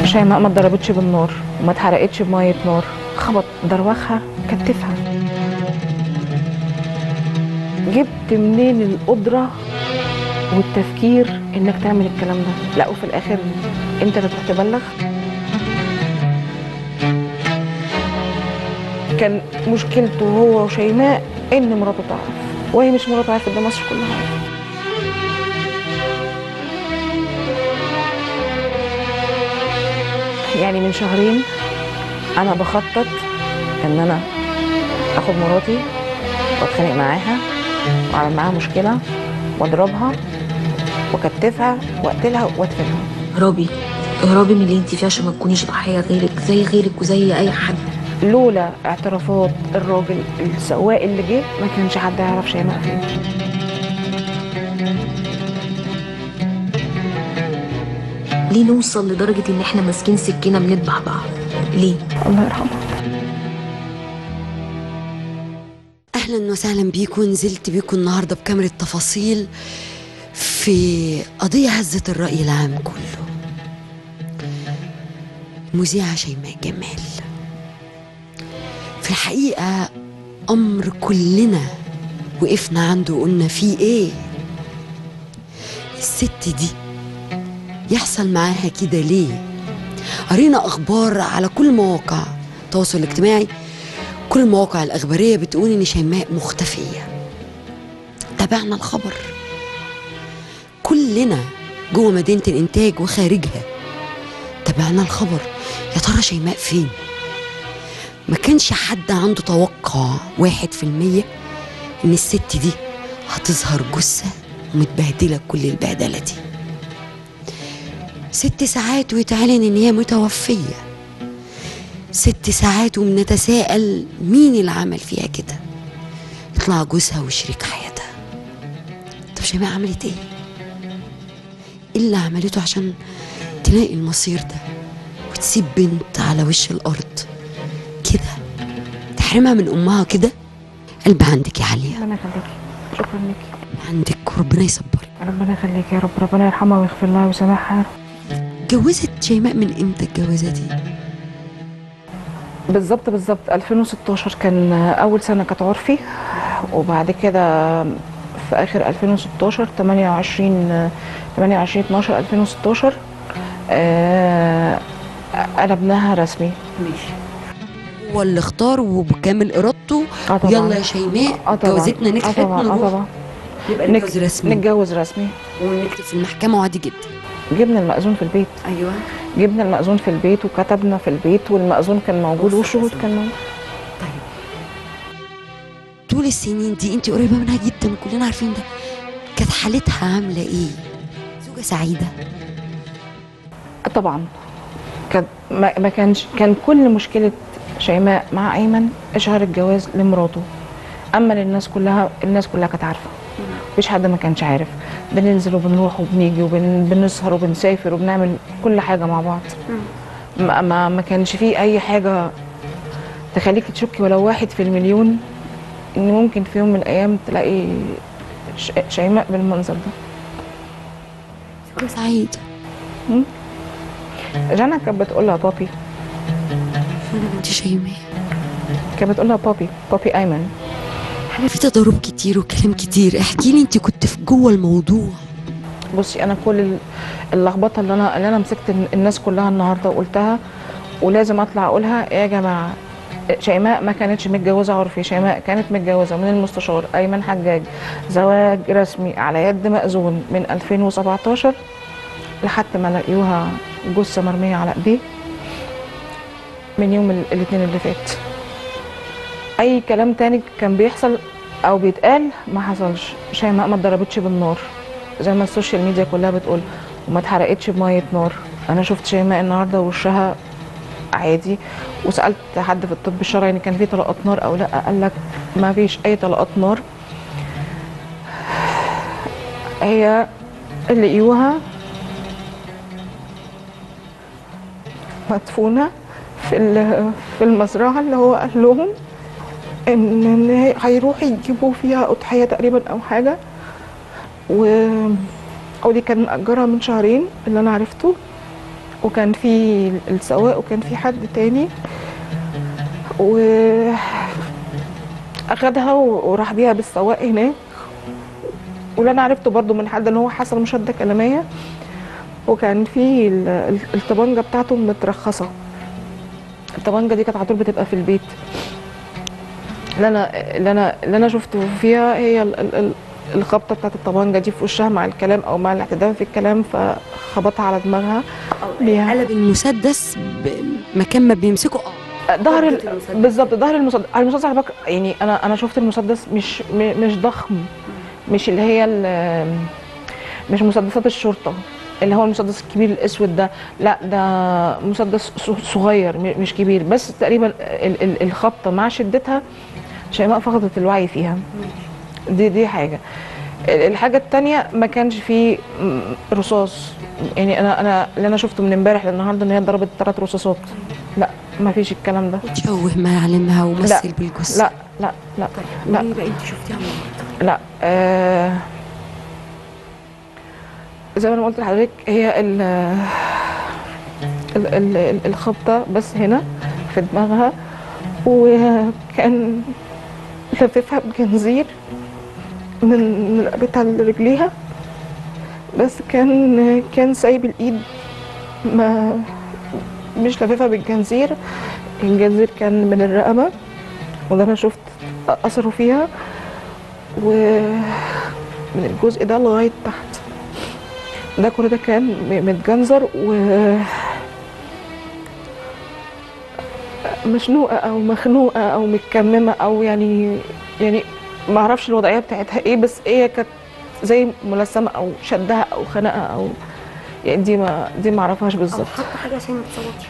شيماء ما اتضربتش بالنار وما اتحرقتش بميه نار خبط دروخها كتفها جبت منين القدره والتفكير انك تعمل الكلام ده لا وفي الاخر انت اللي تروح تبلغ كان مشكلته هو وشيماء ان مراته تعرف وهي مش مراته عارفه ده مصر كلها عارفة. يعني من شهرين انا بخطط ان انا اخد مراتي واتخانق معاها واعمل معاها مشكله واضربها واكتفها واقتلها وادفنها اهربي اهربي من اللي انت فيه عشان ما تكونيش ضحيه غيرك زي غيرك وزي اي حد لولا اعترافات الراجل السواق اللي جه ما كانش حد يعرف شيماء فين ليه نوصل لدرجه ان احنا ماسكين سكينه بنذبح بعض ليه الله يرحمه اهلا وسهلا بيكم نزلت بيكم النهارده بكاميرا تفاصيل في قضيه هزت الراي العام كله المذيعه شيماء جمال في الحقيقه امر كلنا وقفنا عنده وقلنا فيه ايه الست دي يحصل معاها كده ليه قرينا اخبار على كل مواقع التواصل الاجتماعي كل المواقع الأخبارية بتقول إن شيماء مختفية تابعنا الخبر كلنا جوه مدينة الإنتاج وخارجها تابعنا الخبر يا ترى شيماء فين ما كانش حد عنده توقع واحد في المية إن الست دي هتظهر جثة ومتبهدلة كل البهدلة دي ست ساعات ويتعلن إن هي متوفية ست ساعات وبنتساءل مين اللي عمل فيها كده يطلع جوزها وشريك حياتها طب شيماء عملت ايه ايه اللي عملته عشان تلاقي المصير ده وتسيب بنت على وش الارض كده تحرمها من امها كده قلب عندك يا عليا ربنا يخليكي شكرا ليكي عندك وربنا يصبرك ربنا يخليكي يا رب ربنا يرحمها ويغفر لها ويسامحها اتجوزت شيماء من امتى الجوازه دي بالظبط بالظبط 2016 كان اول سنه كانت عرفي وبعد كده في اخر 2016 28 28 12 2016 آه قلبناها رسمي هو اللي اختار وبكامل ارادته اه طبعا يلا يا شيماء اه طبعا جوازتنا اه نجحت طبعا اه نروح. طبعا يبقى نك- نتجوز رسمي نتجوز رسمي ونكتب في المحكمة عادي جدا جبنا المأذون في البيت ايوه جبنا المأذون في البيت وكتبنا في البيت والمأذون كان موجود والشهود كان موجود طول السنين دي انت قريبة منها جدا كلنا عارفين ده كانت حالتها عاملة ايه زوجة سعيدة طبعا كان ما ما كانش كان كل مشكله شيماء مع ايمن اشهار الجواز لمراته اما للناس كلها الناس كلها كانت عارفه مفيش حد ما كانش عارف بننزل وبنروح وبنيجي وبنسهر وبنسافر وبنعمل كل حاجه مع بعض ما ما, ما كانش فيه اي حاجه تخليك تشكي ولو واحد في المليون ان ممكن في يوم من الايام تلاقي ش- شيماء بالمنظر ده زوجة سعيدة جانا كانت بتقول لها بابي انا بنت شيماء كانت بتقول لها بابي بابي ايمن احنا في تضارب كتير وكلام كتير احكي لي انت كنت في جوه الموضوع بصي انا كل ال- اللخبطه اللي انا اللي انا مسكت الن- الناس كلها النهارده وقلتها ولازم اطلع اقولها يا جماعه شيماء ما كانتش متجوزه عرفي شيماء كانت متجوزه من المستشار ايمن حجاج زواج رسمي على يد مأذون من 2017 لحد ما لقيوها جثه مرميه على ايديه من يوم ال- الاثنين اللي فات اي كلام تاني كان بيحصل او بيتقال ما حصلش شيماء ما اتضربتش بالنار زي ما السوشيال ميديا كلها بتقول وما اتحرقتش بميه نار انا شفت شيماء النهارده وشها عادي وسالت حد في الطب الشرعي ان كان في طلقات نار او لا قال لك ما فيش اي طلقات نار هي اللي لقيوها مدفونه في ال- في المزرعه اللي هو قال لهم ان إن هي- هيروحوا يجيبوا فيها اضحيه تقريبا او حاجه و ودي كان مأجرها من شهرين اللي انا عرفته وكان في السواق وكان في حد تاني و اخدها و- وراح بيها بالسواق هناك واللي انا عرفته برضو من حد ان هو حصل مشاده كلاميه وكان في ال- ال- الطبنجه بتاعته مترخصه الطبنجه دي كانت على طول بتبقى في البيت اللي انا اللي انا اللي انا شفته فيها هي ال- ال- ال- الخبطه بتاعت الطبنجه دي في وشها مع الكلام او مع الاعتداء في الكلام فخبطها على دماغها بيها. قلب المسدس مكان ما بيمسكه اه ظهر ال- ضربة المسدس. بالظبط ظهر المسدس المسدس على فكره يعني انا انا شفت المسدس مش م- مش ضخم مش اللي هي ال- مش مسدسات الشرطه اللي هو المسدس الكبير الاسود ده لا ده مسدس ص- صغير م- مش كبير بس تقريبا ال- ال- الخبطه مع شدتها شيماء فقدت الوعي فيها دي دي حاجه ال- الحاجه التانية ما كانش فيه م- رصاص يعني انا انا اللي انا شفته من امبارح للنهارده ان هي ضربت ثلاث رصاصات لا ما فيش الكلام ده تشوه معالمها ومثل بالجثه لا لا لا لا قولي بقى انت شفتيها من لا آه زي ما انا قلت لحضرتك هي ال ال- ال- ال- الخبطه بس هنا في دماغها وكان لففها بجنزير من رقبتها لرجليها بس كان كان سايب الايد ما مش لففها بالجنزير الجنزير كان من الرقبه وده انا شفت اثره فيها ومن الجزء ده لغايه تحت ده كل ده كان م- متجنزر و مشنوقه او مخنوقه او متكممه او يعني يعني ما اعرفش الوضعيه بتاعتها ايه بس هي كانت زي ملثمه او شدها او خنقها او يعني دي ما دي ما اعرفهاش بالظبط حط حاجه عشان ما تصوتش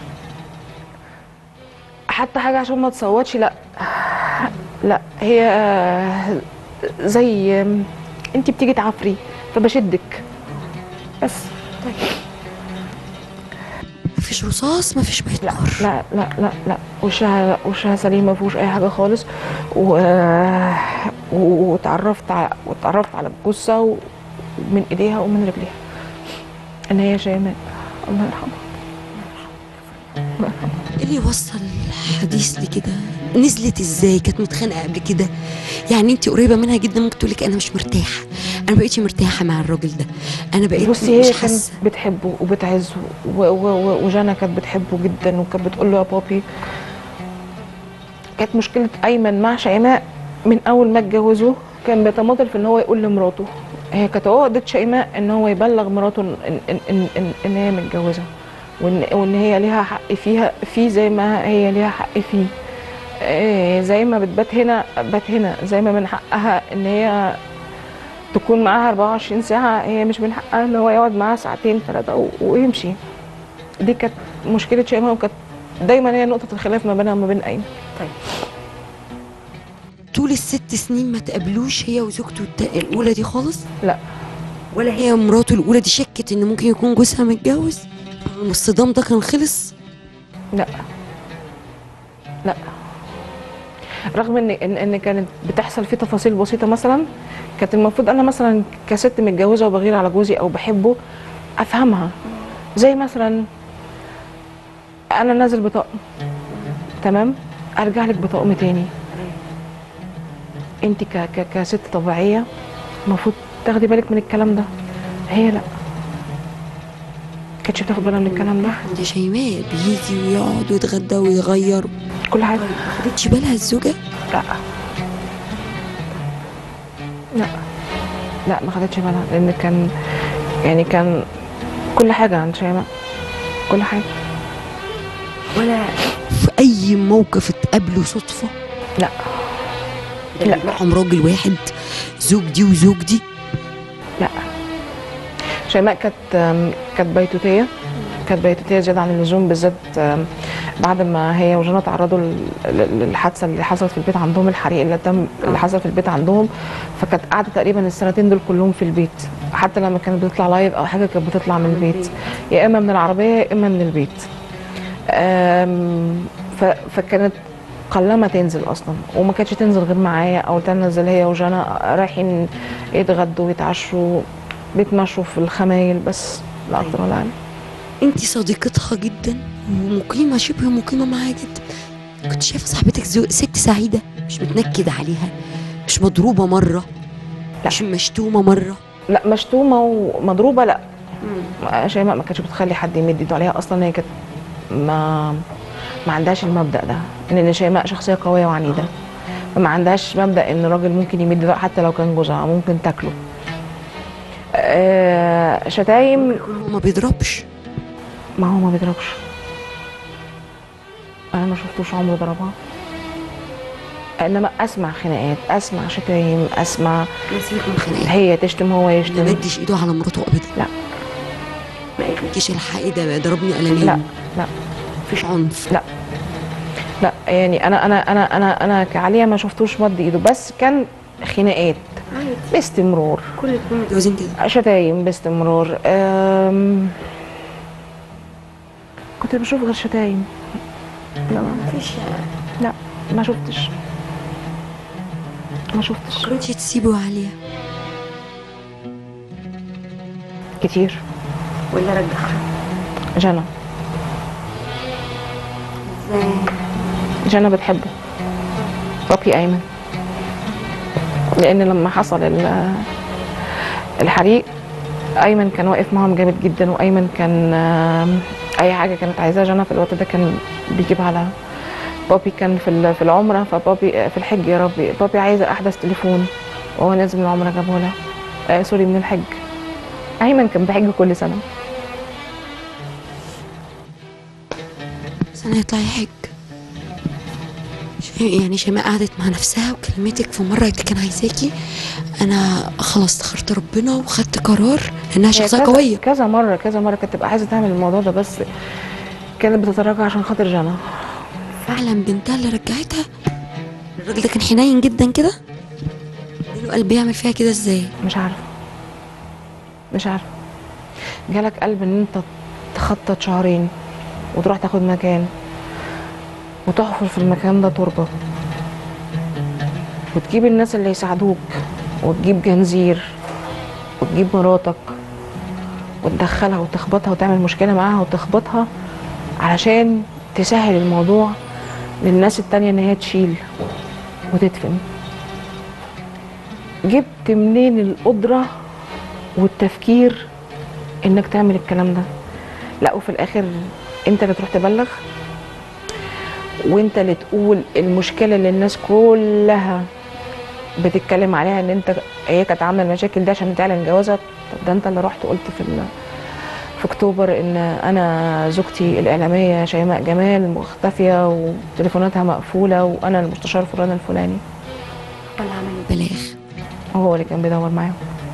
حتى حاجه عشان ما تصوتش لا لا هي زي انت بتيجي تعفري فبشدك بس مفيش رصاص مفيش بيت لا نار لا لا لا لا وشها وشها سليم ما فيهوش اي حاجه خالص و... و- واتعرفت على واتعرفت على الجثه و- من ايديها ومن رجليها ان هي شيماء الله يرحمها ايه اللي وصل الحديث لكده نزلت ازاي كانت متخانقه قبل كده يعني انت قريبه منها جدا ممكن تقول لك انا مش مرتاحه انا بقيتش مرتاحه مع الراجل ده انا بقيت بصي هي مش كانت حاسه بتحبه وبتعزه و- و- و- وجانا كانت بتحبه جدا وكانت بتقول له يا بابي كانت مشكلة أيمن مع شيماء من أول ما اتجوزوا كان بيتماطل في إن هو يقول لمراته هي كانت عقدة شيماء إن هو يبلغ مراته إن إن إن, إن, إن هي متجوزة وإن وإن هي ليها حق فيها فيه زي ما هي ليها حق فيه إيه، زي ما بتبات هنا بات هنا زي ما من حقها إن هي تكون معاها 24 ساعة هي مش من حقها ان هو يقعد معاها ساعتين ثلاثة و- ويمشي دي كانت مشكلة شيماء وكانت دايما هي نقطة الخلاف ما بينها وما بين أيمن طول الست سنين ما تقابلوش هي وزوجته الت- الاولى دي خالص لا ولا هي مراته الاولى دي شكت ان ممكن يكون جوزها متجوز والصدام ده كان خلص لا لا رغم ان ان, إن كانت بتحصل في تفاصيل بسيطة مثلا كانت المفروض انا مثلا كست متجوزة وبغير على جوزي او بحبه افهمها زي مثلا انا نازل بطقم تمام ارجع لك بطقم تاني انت ك ك كست طبيعيه المفروض تاخدي بالك من الكلام ده هي لا كانتش بتاخد بالها من الكلام ده عند شيماء بيجي ويقعد ويتغدى ويغير كل حاجه ما خدتش بالها الزوجه لا لا لا ما خدتش بالها لان كان يعني كان كل حاجه عند شيماء كل حاجه ولا في اي موقف اتقابلوا صدفه لا لا معهم راجل واحد زوج دي وزوج دي لا شيماء كانت آم، كانت بيتوتيه كانت بيتوتيه زياده عن اللزوم بالذات آم، بعد ما هي وجنى تعرضوا لل- لل- للحادثه اللي حصلت في البيت عندهم الحريق اللي تم اللي حصل في البيت عندهم فكانت قاعده تقريبا السنتين دول كلهم في البيت حتى لما كانت بتطلع لايف او حاجه كانت بتطلع من البيت يا اما من العربيه يا اما من البيت آم، ف- فكانت قلما تنزل اصلا وما كانتش تنزل غير معايا او تنزل هي وجنى رايحين يتغدوا ويتعشوا بيتمشوا في الخمايل بس لا اكتر ولا اقل انت صديقتها جدا ومقيمه شبه مقيمه معاها جدا كنت شايفه صاحبتك زو... ست سعيده مش متنكد عليها مش مضروبه مره لا. مش مشتومه مره لا مشتومه ومضروبه لا ما- شيماء ما كانتش بتخلي حد يمد ايده عليها اصلا هي كانت ما ما عندهاش المبدا ده ان شيماء شخصيه قويه وعنيده ما عندهاش مبدا ان راجل ممكن يمد ايده حتى لو كان جوزها ممكن تاكله آه شتايم يكون هو ما بيضربش ما هو ما بيضربش انا ما شفتوش عمره ضربها انما اسمع خناقات اسمع شتايم اسمع نسيبك من خناقات هي تشتم هو ما يشتم مدش ايده على مراته ابدا لا. ما قالكيش الحقي ده ضربني قلمين لا لا مفيش عنف لا لا يعني انا انا انا انا انا كعليا ما شفتوش مد ايده بس كان خناقات باستمرار كل اتنين متجوزين كده شتايم باستمرار أم... كنت بشوف غير شتايم لا ما مفيش لا ما شفتش ما شفتش كنتش تسيبه عليها كتير ولا رجعها جنى ازاي جنى بتحبه بابي ايمن لان لما حصل ال- الحريق ايمن كان واقف معاهم جامد جدا وايمن كان آم، اي حاجه كانت عايزاها جنى في الوقت ده كان بيجيبها لها بابي كان في ال- في العمره فبابي في الحج يا ربي بابي عايزه احدث تليفون وهو نازل من العمره جابه لها آه سوري من الحج ايمن كان بيحج كل سنه بس انا يطلع يحج ش- يعني شيماء قعدت مع نفسها وكلمتك في مره كان عايزاكي انا خلاص استخرت ربنا وخدت قرار انها هي شخصيه كذا- قويه كذا مره كذا مره كانت تبقى عايزه تعمل الموضوع ده بس كانت بتتراجع عشان خاطر جنى فعلا بنتها اللي رجعتها الراجل ده كان حنين جدا كده له قلب يعمل فيها كده ازاي مش عارفه مش عارفه جالك قلب ان انت تخطط شهرين وتروح تاخد مكان وتحفر في المكان ده تربه وتجيب الناس اللي يساعدوك وتجيب جنزير وتجيب مراتك وتدخلها وتخبطها وتعمل مشكله معاها وتخبطها علشان تسهل الموضوع للناس التانية ان هي تشيل وتدفن جبت منين القدرة والتفكير انك تعمل الكلام ده لا وفي الاخر انت اللي تروح تبلغ وانت اللي تقول المشكلة اللي الناس كلها بتتكلم عليها ان انت هي كانت عامله المشاكل دي عشان تعلن جوازها طب ده انت اللي رحت قلت في ال- في اكتوبر ان انا زوجتي الاعلاميه شيماء جمال مختفيه وتليفوناتها مقفوله وانا المستشار فلان الفلاني ولا عمل بلاغ وهو اللي كان بيدور معاهم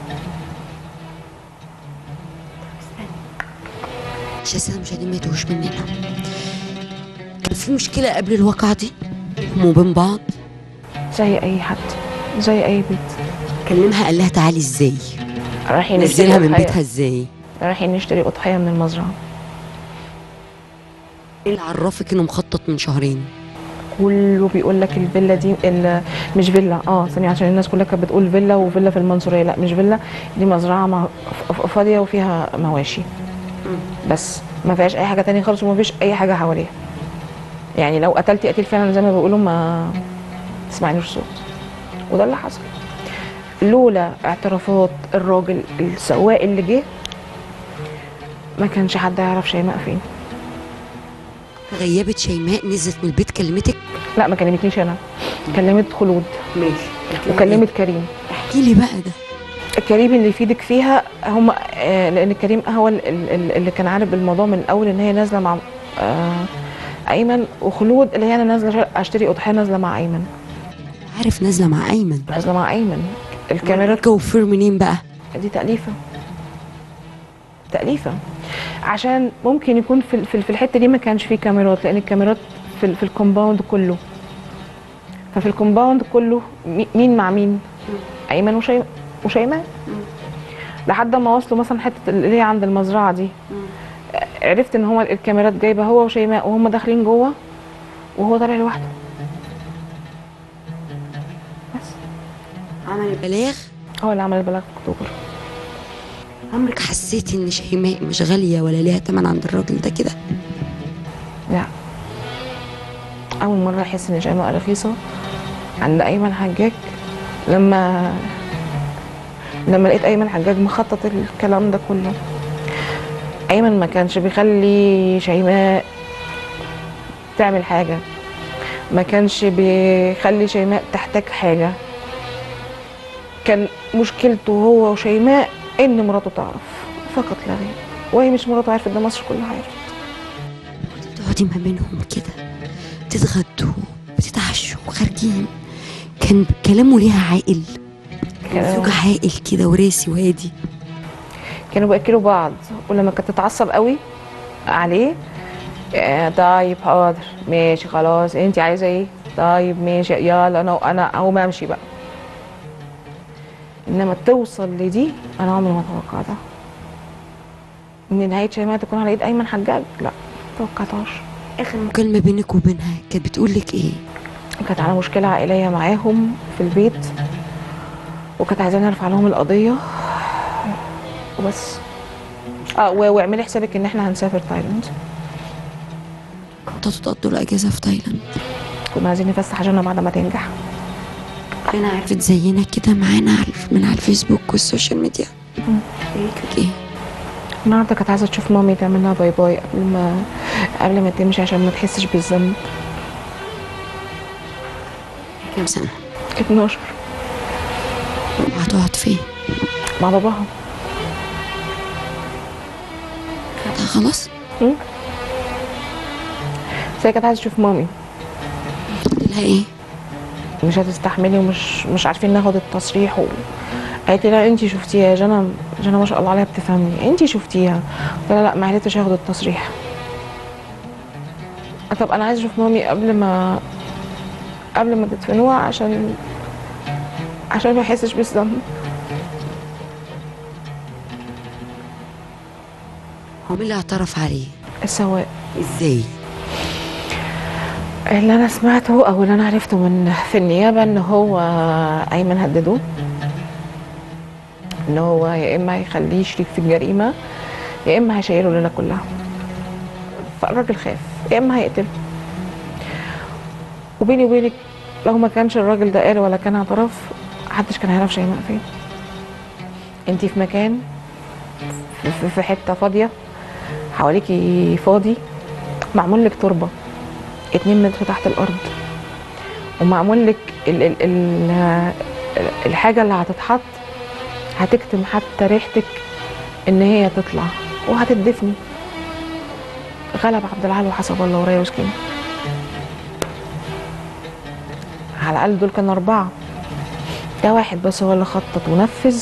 عشان الساده المشاهدين ما يتوهوش مننا كان في مشكله قبل الواقعه دي هم وبين بعض زي اي حد زي اي بيت كلمها قال لها تعالي ازاي رايحين نزلها من أضحية- بيتها ازاي رايحين نشتري اضحيه من المزرعه ايه اللي عرفك انه مخطط من شهرين كله بيقول لك الفيلا دي ال- مش فيلا اه ثانيه عشان الناس كلها كانت بتقول فيلا وفيلا في المنصوريه لا مش فيلا دي مزرعه مع- ف- ف- فاضيه وفيها مواشي بس ما فيهاش اي حاجه تانية خالص وما فيش اي حاجه حواليها يعني لو قتلتي قتيل فعلا زي ما بيقولوا ما تسمعنيش صوت وده اللي حصل لولا اعترافات الراجل السواق اللي جه ما كانش حد يعرف شيماء فين غيبت شيماء نزلت من البيت كلمتك لا ما كلمتنيش انا كلمت خلود ماشي وكلمت كريم احكي لي بقى ده كريم اللي يفيدك فيها هم آه لان كريم هو ال- ال- ال- اللي كان عارف بالموضوع من الاول ان هي نازله مع آه ايمن وخلود اللي هي انا نازله اشتري اضحيه نازله مع ايمن عارف نازله مع ايمن نازله مع ايمن الكاميرات كوفر منين بقى دي تأليفة تأليفة عشان ممكن يكون في في في الحتة دي ما كانش فيه كاميرات لأن الكاميرات في ال- في الكومباوند كله ففي الكومباوند كله مي- مين مع مين؟ أيمن وشيماء وشيماء لحد ما وصلوا مثلا حتة اللي هي عند المزرعة دي عرفت ان هو الكاميرات جايبه هو وشيماء وهم داخلين جوه وهو طالع لوحده بس عمل البلاغ هو اللي عمل البلاغ في اكتوبر عمرك حسيتي ان شيماء مش غاليه ولا ليها تمن عند الراجل ده كده لا اول مره احس ان شيماء رخيصه عند ايمن حجاج لما لما لقيت ايمن حجاج مخطط الكلام ده كله ايمن ما كانش بيخلي شيماء تعمل حاجه ما كانش بيخلي شيماء تحتاج حاجه كان مشكلته هو وشيماء ان مراته تعرف فقط لا غير وهي مش مراته عرفت ده مصر كلها عرفت بتقعدي ما بينهم كده تتغدوا بتتعشوا خارجين كان كلامه ليها عاقل كلامه- زوج عاقل كده وراسي وهادي كانوا بياكلوا بعض ولما كانت تتعصب قوي عليه آه، طيب حاضر ماشي خلاص انت عايزه ايه طيب ماشي يلا انا انا اقوم امشي بقى انما توصل لدي انا عمري ما توقعتها ان نهايه شيماء تكون على ايد ايمن حجاج لا توقعتهاش اخر مكالمه بينك وبينها كانت بتقول لك ايه كانت على مشكله عائليه معاهم في البيت وكانت عايزاني ارفع لهم القضيه وبس اه و- واعملي حسابك ان احنا هنسافر تايلاند كنتوا تقضوا الاجازه في تايلاند كنا عايزين نفسح عشان بعد ما تنجح انا عرفت زينا كده معانا على من على الفيسبوك والسوشيال ميديا قالت لك ايه النهارده كانت عايزه تشوف مامي تعمل لها باي باي قبل ما قبل ما تمشي عشان ما تحسش بالذنب كام سنه كانت 12 وهتقعد فين مع باباها ده خلاص بس هي كانت عايزه تشوف مامي قلت لها ايه مش هتستحملي ومش مش عارفين ناخد التصريح و... قالت لي لا انت شفتيها يا جنى جنى ما شاء الله عليها بتفهمني انت شفتيها قلت لها لا ما عرفتش اخد التصريح طب انا عايزه اشوف مامي قبل ما قبل ما تدفنوها عشان عشان ما يحسش بالذنب هو مين اللي اعترف عليه السواق ازاي اللي انا سمعته او اللي انا عرفته من في النيابه ان هو ايمن هدده ان هو يا اما هيخليه شريك في الجريمه يا اما هيشيله لنا كلها فالراجل خاف يا اما هيقتله وبيني وبينك لو ما كانش الراجل ده قال ولا كان اعترف محدش كان هيعرف شيماء فين انتي في مكان في- في- في حته فاضيه حواليكي فاضي معمول لك تربه 2 متر تحت الارض ومعمول لك ال ال ال الحاجه اللي هتتحط هتكتم حتى ريحتك ان هي تطلع وهتدفني غلب عبد العال وحسب الله ورايا وسكينه على الاقل دول كانوا اربعه ده واحد بس هو اللي خطط ونفذ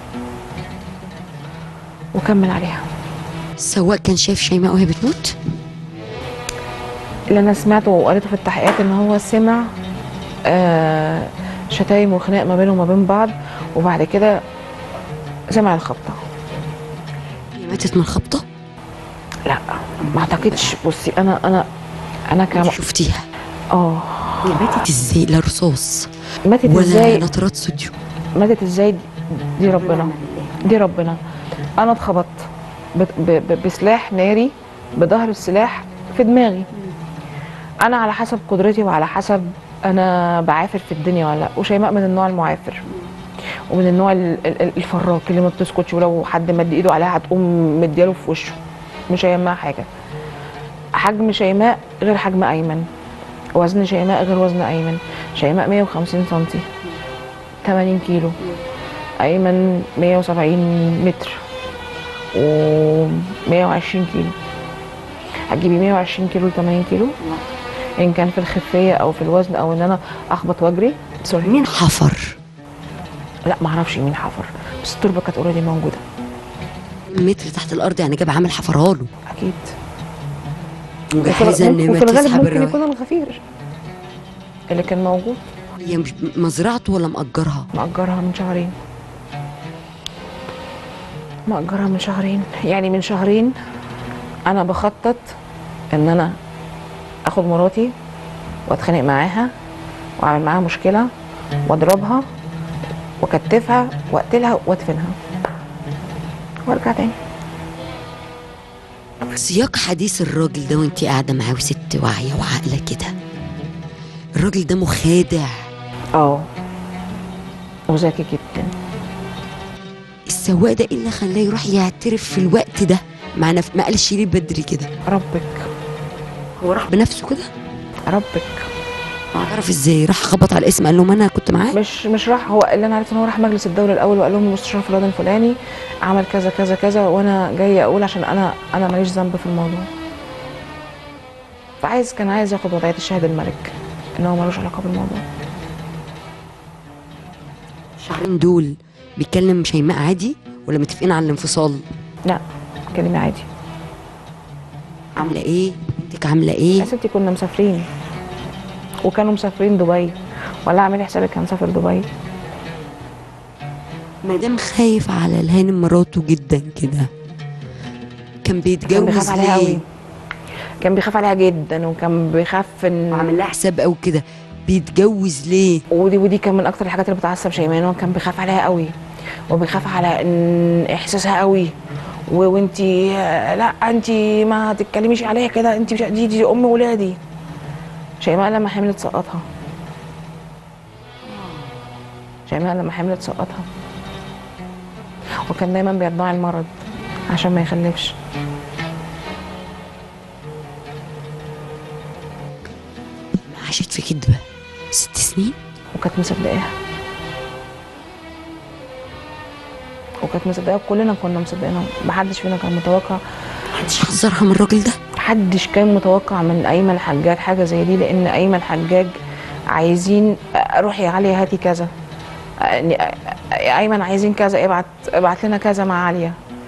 وكمل عليها السواق كان شايف شيماء وهي بتموت اللي انا سمعته وقريته في التحقيقات ان هو سمع آه شتايم وخناق ما بينهم وما بين بعض وبعد كده سمع الخبطه هي ماتت من الخبطه لا ما اعتقدش بصي انا انا انا كم انت شفتيها اه هي ماتت ازاي لا رصاص ماتت ولا ازاي نطرات صوديوم ماتت ازاي دي- دي ربنا دي ربنا انا اتخبطت ب- ب- ب- بسلاح ناري بظهر السلاح في دماغي انا على حسب قدرتي وعلى حسب انا بعافر في الدنيا ولا لا وشيماء من النوع المعافر ومن النوع ال- ال- ال- الفراك اللي ما بتسكتش ولو حد مد ايده عليها هتقوم مدياله في وشه مش هيهمها حاجه حجم شيماء غير حجم ايمن وزن شيماء غير وزن ايمن شيماء 150 سنتي 80 كيلو ايمن 170 متر و 120 كيلو هتجيبي 120 كيلو ل 80 كيلو ان كان في الخفيه او في الوزن او ان انا اخبط واجري سوري مين حفر لا ما اعرفش مين حفر بس التربه كانت اوريدي موجوده متر تحت الارض يعني جاب عامل حفرها له اكيد وجاهزه ان ما وفي الغالب تسحب ممكن الراجل يكون الغفير اللي كان موجود هي مش مزرعته ولا مأجرها مأجرها من شهرين مأجرها من شهرين يعني من شهرين أنا بخطط إن أنا آخد مراتي وأتخانق معاها وأعمل معاها مشكلة وأضربها وأكتفها وأقتلها وأدفنها وارجع تاني سياق حديث الراجل ده وانت قاعده معاه وست واعيه وعاقله كده الراجل ده مخادع اه وذكي جدا السواق ده ايه اللي خلاه يروح يعترف في الوقت ده مع نف... ما قالش ليه بدري كده ربك هو راح بنفسه كده ربك عرف ازاي راح خبط على الاسم قال لهم انا كنت معاه مش مش راح هو اللي انا عرفت ان هو راح مجلس الدوله الاول وقال لهم المستشار فلان الفلاني عمل كذا كذا كذا وانا جاي اقول عشان انا انا ماليش ذنب في الموضوع فعايز كان عايز ياخد وضعيه الشاهد الملك ان هو ملوش علاقه بالموضوع الشهرين دول بيتكلم شيماء عادي ولا متفقين على الانفصال لا كلمه عادي عامله ايه بنتك عامله ايه يا ستي كنا مسافرين وكانوا مسافرين دبي ولا اعملي حسابك هنسافر دبي ما دام خايف على الهانم مراته جدا كده كان كان بيتجوز بيخاف عليها ليه قوي كان بيخاف عليها جدا وكان بيخاف ان وعامل لها حساب او كده بيتجوز ليه ودي ودي كان من اكتر الحاجات اللي بتعصب شيماء ان هو كان بيخاف عليها قوي وبيخاف على ان احساسها قوي و- وانتي لا انتي ما تتكلميش عليها كده انتي مش دي دي ام ولادي شيماء لما حملت سقطها شيماء لما حملت سقطها وكان دايما بيدعي المرض عشان ما يخلفش عاشت في كدبه ست سنين وكانت مصدقاها وكانت مصدقاها كلنا كنا مصدقينها محدش فينا كان متوقع محدش حذرها من الراجل ده محدش كان متوقع من ايمن حجاج حاجه زي دي لان ايمن حجاج عايزين روحي يا عليا هاتي كذا يا ايمن عايزين كذا ابعت ابعت لنا كذا مع عليا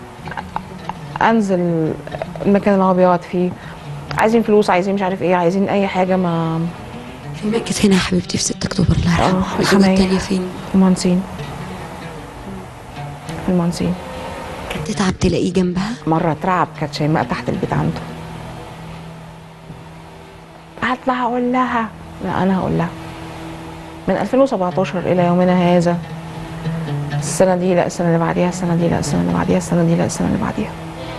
انزل المكان اللي هو بيقعد فيه عايزين فلوس عايزين مش عارف ايه عايزين اي حاجه ما شيماء كانت هنا يا حبيبتي في 6 اكتوبر الله يرحمها آه، الزوجه الحماية. التانيه فين في المهندسين في المهندسين كانت تتعب تلاقيه جنبها مرة اترعب كانت شيماء تحت البيت عنده هطلع اقول لها لا انا هقول لها من 2017 الى يومنا هذا السنة دي لا السنة اللي بعديها السنة دي لا السنة اللي بعديها السنة دي لا السنة اللي بعديها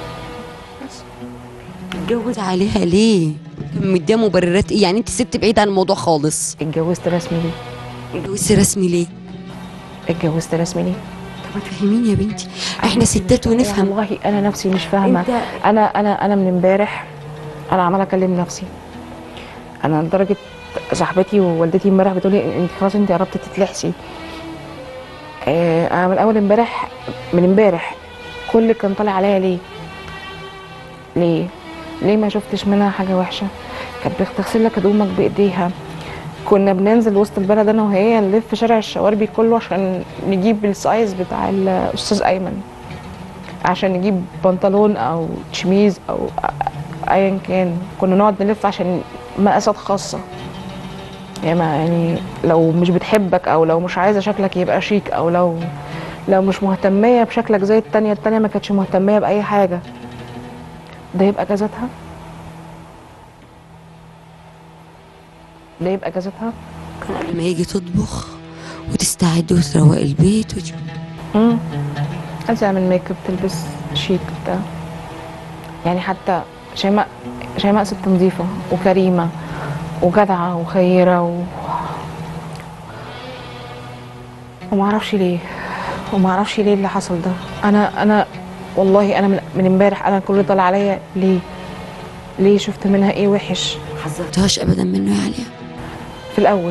اتجوز عليها ليه كان مديها مبررات ايه يعني انت ست بعيد عن الموضوع خالص اتجوزت رسمي ليه اتجوزتي رسمي ليه اتجوزت رسمي ليه طب ما تفهميني يا بنتي احنا ستات ونفهم والله انا نفسي مش فاهمة انت- انا انا انا من امبارح انا عماله اكلم نفسي انا لدرجه صاحبتي ووالدتي امبارح بتقولي انت خلاص انت قربتي تتلحسي آه، انا من اول امبارح من امبارح كل اللي كان طالع عليا ليه ليه ليه ما شفتش منها حاجه وحشه كانت بتغسل لك هدومك بايديها كنا بننزل وسط البلد انا وهي نلف شارع الشواربي كله عشان نجيب السايز بتاع الاستاذ ايمن عشان نجيب بنطلون او شميز او ايا كان كنا نقعد نلف عشان مقاسات خاصه يعني ما- يعني لو مش بتحبك او لو مش عايزه شكلك يبقى شيك او لو لو مش مهتميه بشكلك زي التانية التانية ما كانتش مهتميه باي حاجه ده يبقى جازتها ده يبقى جازتها كان قبل ما يجي تطبخ وتستعد وتروق البيت وت... امم عايزه اعمل ميك اب تلبس شيك بتاع يعني حتى شيماء شيماء ست نظيفه وكريمه وجدعه وخيره و... وما اعرفش ليه وما اعرفش ليه اللي حصل ده انا انا والله انا من من امبارح انا كل اللي طالع عليا ليه ليه شفت منها ايه وحش حذرتهاش ابدا منه يا عليا في الاول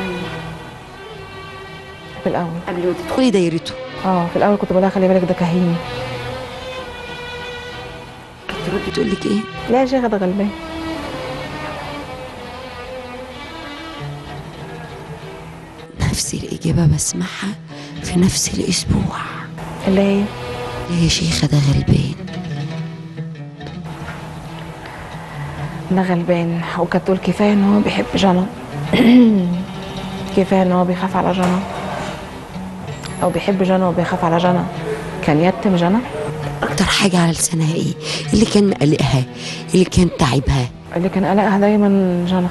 في الاول قبل ما تدخلي دايرته اه في الاول كنت بقول لها خلي بالك ده كهيني كانت ترد تقول لك ايه لا يا شيخه ده غلبان نفس الاجابه بسمعها في نفس الاسبوع اللي هي ليه يا شيخه ده غلبان ده غلبان وكانت تقول كفايه ان هو بيحب جنى كفايه ان هو بيخاف على جنى او بيحب جنى وبيخاف على جنى كان يتم جنى اكتر حاجه على لسانها ايه اللي كان مقلقها اللي كان تعبها اللي كان قلقها دايما جنى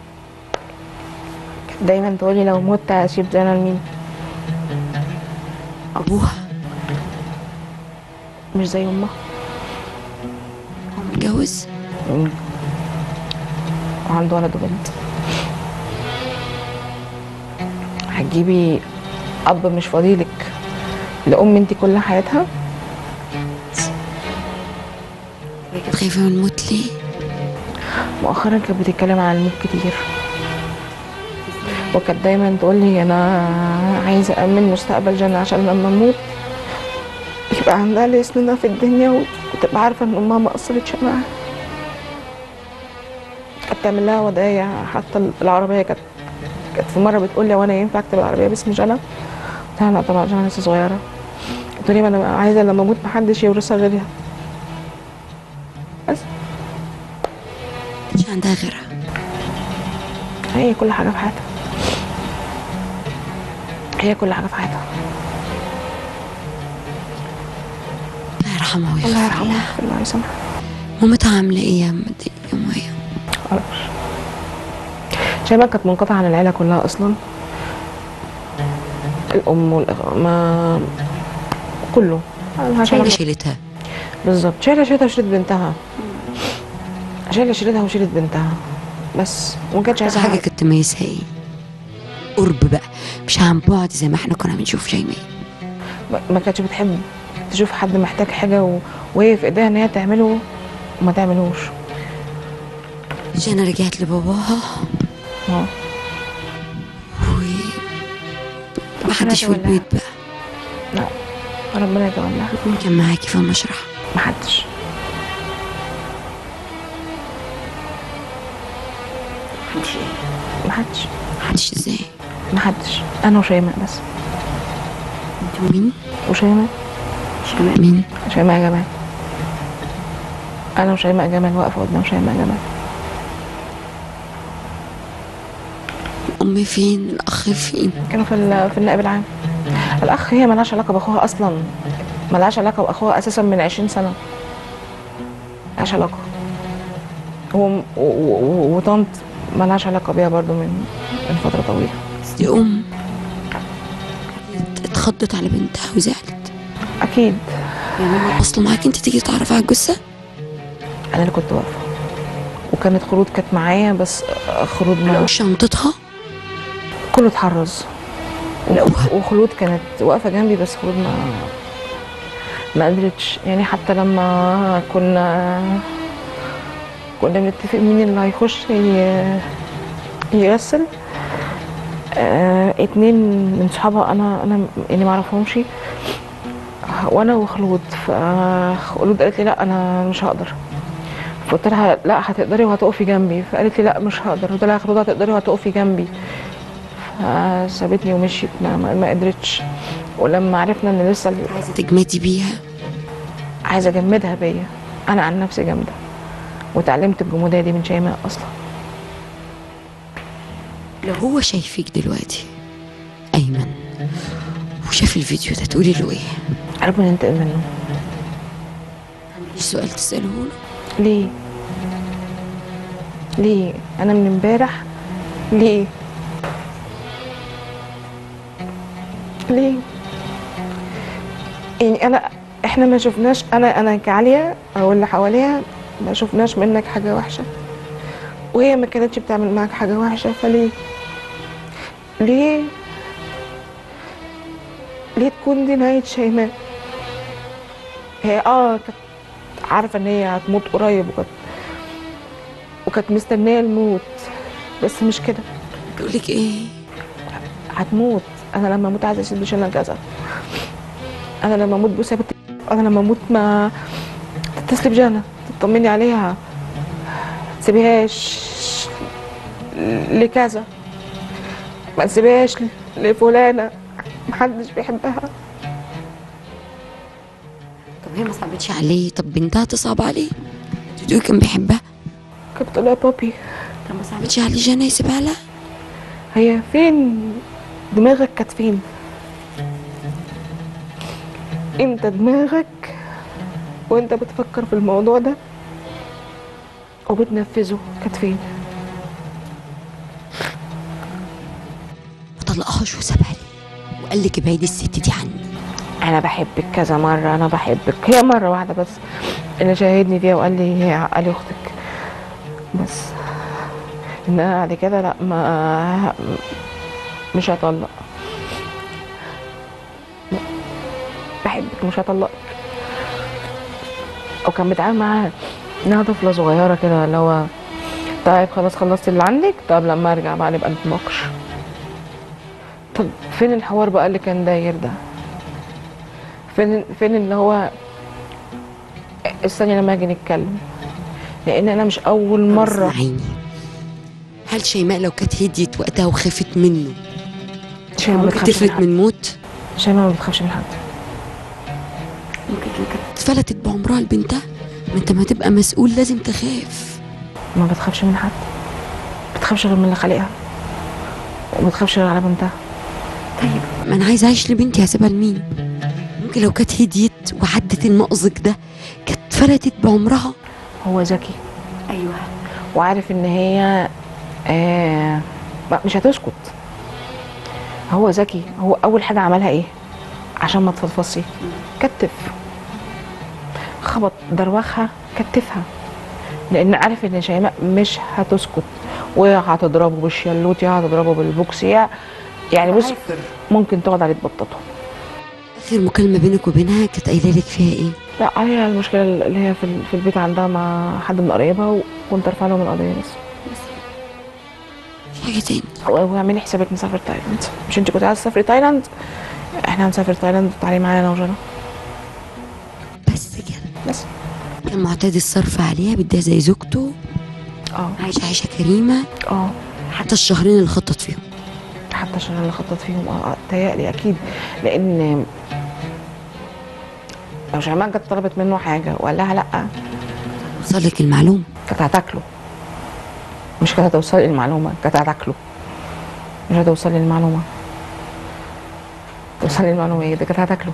كانت دايما تقولي لو مت هسيب جنى لمين ابوها مش زي امها هو متجوز وعنده ولد وبنت هتجيبي اب مش فاضيلك لام انت كل حياتها هي كانت خايفه من الموت ليه مؤخرا كانت بتتكلم عن الموت كتير وكانت دايما تقول لي انا عايزه امن مستقبل جنة عشان لما اموت يبقى عندها اللي يسندها في الدنيا وتبقى عارفه ان امها ما قصرتش معاها كانت تعمل لها ودايع حتى العربيه كانت كانت في مره بتقول لي وانا ينفع اكتب العربيه باسم جنى قلت لها لا طبعا جنى لسه صغيره قلت لي ما انا عايزه لما اموت محدش يورثها غيرها بس مش عندها غيرها هي كل حاجة في حياتها هي كل حاجة في حياتها الله يرحمها ويغفر الله لها يرحمها الله يسامحها مامتها عامله ايه يا مدي يا مايا خلاص شيماء كانت منقطعة عن العيلة كلها أصلا الأم والأخ ما كله ملهاش شايله علاقة. شيلتها بالظبط شايلة شيلتها وشيلت بنتها شايلة شيلتها وشيلت بنتها بس وما كانتش عايزة حاجه حاجة كانت تميزها ايه قرب بقى مش عن بعد زي ما احنا كنا بنشوف شيماء ما- ما كانتش بتحب تشوف حد محتاج حاجة و... وهي في إيديها إن هي تعمله وما تعملوش جانا رجعت لباباها اه و محدش في يتولاها. البيت بقى لا ربنا يتولاها مين كان معاكي في المشرح محدش محدش ايه محدش محدش ازاي محدش انا وشيماء بس انت ومين وشيماء شيماء مين شيماء جمال انا وشيماء جمال واقفه قدام شيماء جمال امي فين الاخ فين كانوا في ال- في النائب العام الاخ هي ملهاش علاقه باخوها اصلا ملهاش علاقه باخوها اساسا من 20 سنه ملهاش علاقه هو و- و- و- وطنط ملهاش علاقه بيها برضو من من فتره طويله بس دي ام اتخضت على بنتها وزعلت اكيد يعني ماما اصلا معاكي انت تيجي تعرفي على الجثه انا اللي كنت واقفه وكانت خلود كانت معايا بس خلود ما وشنطتها كله اتحرز لقوها. وخلود كانت واقفه جنبي بس خلود ما ما قدرتش يعني حتى لما كنا كنا بنتفق مين اللي هيخش ي- يغسل آه اتنين من صحابها انا انا يعني ما اعرفهمش وانا وخلود فخلود قالت لي لا انا مش هقدر فقلت لها لا هتقدري وهتقفي جنبي فقالت لي لا مش هقدر قلت لها يا خلود هتقدري وهتقفي جنبي فسابتني ومشيت ما, ما, ما قدرتش ولما عرفنا ان لسه ال- عايزه تجمدي بيها عايزه اجمدها بيا انا عن نفسي جامده وتعلمت الجموديه دي من شيماء اصلا لو هو شايفك دلوقتي ايمن وشاف الفيديو ده تقولي له ايه ربنا ينتقم منه عنديش سؤال تساله له ليه ليه انا من امبارح ليه ليه يعني انا احنا ما شفناش انا انا كعاليه او اللي حواليها ما شفناش منك حاجه وحشه وهي ما كانتش بتعمل معاك حاجه وحشه فليه ليه ليه تكون دي نهايه شيماء هي اه كانت عارفه ان هي هتموت قريب وكانت وكانت مستنيه الموت بس مش كده بيقول لك ايه هتموت انا لما اموت عايزه اسيب بشنا كذا انا لما اموت بوسه بت... انا لما اموت ما تتصلي بجانا تطمني عليها تسيبيهاش لكذا ما تسيبيهاش لفلانه محدش بيحبها طب هي ما صعبتش عليه طب بنتها تصعب عليه تقولي كان بيحبها كنت بتقول لها بابي طب ما صعبتش عليه جانا يسيبها لها هي فين دماغك كانت فين انت دماغك وانت بتفكر في الموضوع ده وبتنفذه كانت فين ما طلقهاش وسابها لي وقال لك ابعدي الست دي عني انا بحبك كذا مره انا بحبك هي مره واحده بس اللي شاهدني فيها وقال لي هي عقلي اختك بس انما بعد كده لا ما مش هطلق لا. بحبك مش هطلقك وكان بيتعامل معاها انها طفله صغيره كده اللي هو طيب خلاص خلصت اللي عندك طب لما ارجع بقى نبقى نتناقش طب فين الحوار بقى اللي كان داير ده فين فين اللي هو استني لما اجي نتكلم لان انا مش اول مره اسمعيني هل شيماء لو كانت هديت وقتها وخافت منه شيماء ما ممكن بتخافش من تفلت حد من موت شيماء ما بتخافش من حد ممكن كانت فلتت بعمرها لبنتها ما انت ما تبقى مسؤول لازم تخاف ما بتخافش من حد ما بتخافش غير من اللي خالقها وما بتخافش غير على بنتها ما انا عايزه اعيش لبنتي هسيبها لمين ممكن لو كانت هديت وعدت المأزق ده كانت فلتت بعمرها هو ذكي ايوه وعارف ان هي آه ما- مش هتسكت هو ذكي هو اول حاجه عملها ايه عشان ما تفضفصي كتف خبط دروخها كتفها لان عارف ان شيماء مش هتسكت وهي هتضربه بالشلوت يا هتضربه بالبوكس يا يعني بص ممكن تقعد عليه تبططه اخر مكالمه بينك وبينها كانت قايله لك فيها ايه لا هي المشكله اللي هي في ال- في البيت عندها مع حد من قرايبها وكنت ارفع لهم القضيه بس في حاجه تاني و- واعملي حسابك نسافر تايلاند مش انت كنت عايزه تسافري تايلاند احنا هنسافر تايلاند تعالي معايا انا وجنى بس كده بس كان معتاد الصرف عليها بدها زي زوجته اه عايشه عيشه كريمه اه حتى الشهرين اللي خطط فيهم حتى عشان انا اللي خطط فيهم اه تهيألي اكيد لان لو شيماء جت طلبت منه حاجه وقال لها لا وصل لك المعلومه كانت هتاكله مش كانت هتوصلي المعلومه كانت هتاكله مش هتوصلي المعلومه توصلي المعلومه ايه ده كانت هتاكله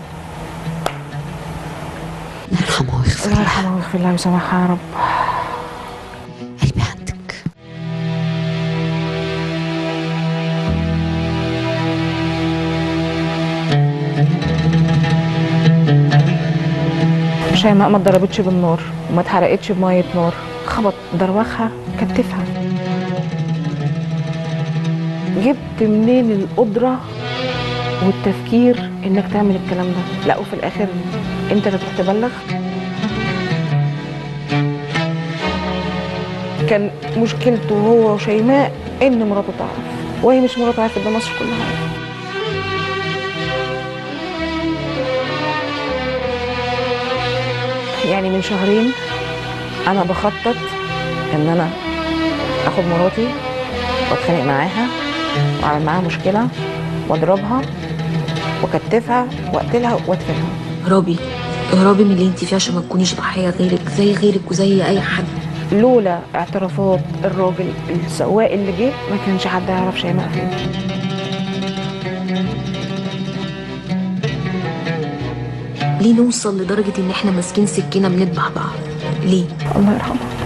الله يرحمها ويغفر الله لها يرحمها ويغفر لها ويسامحها يا رب قلبي عندك شيماء ما اتضربتش بالنار وما اتحرقتش بميه نار خبط دروخها كتفها جبت منين القدرة والتفكير انك تعمل الكلام ده لا وفي الاخر انت اللي تروح تبلغ كان مشكلته هو وشيماء ان مراته تعرف وهي مش مراته عارفه ده مصر كلها عارفة. يعني من شهرين انا بخطط ان انا اخد مراتي واتخانق معاها واعمل معاها مشكله واضربها واكتفها واقتلها وادفنها اهربي اهربي من اللي انت فيه عشان ما تكونيش ضحيه غيرك زي غيرك وزي اي حد لولا اعترافات الراجل السواق اللي جه ما كانش حد يعرف شيماء فين ليه نوصل لدرجه ان احنا ماسكين سكينه بنذبح بعض ليه الله يرحمها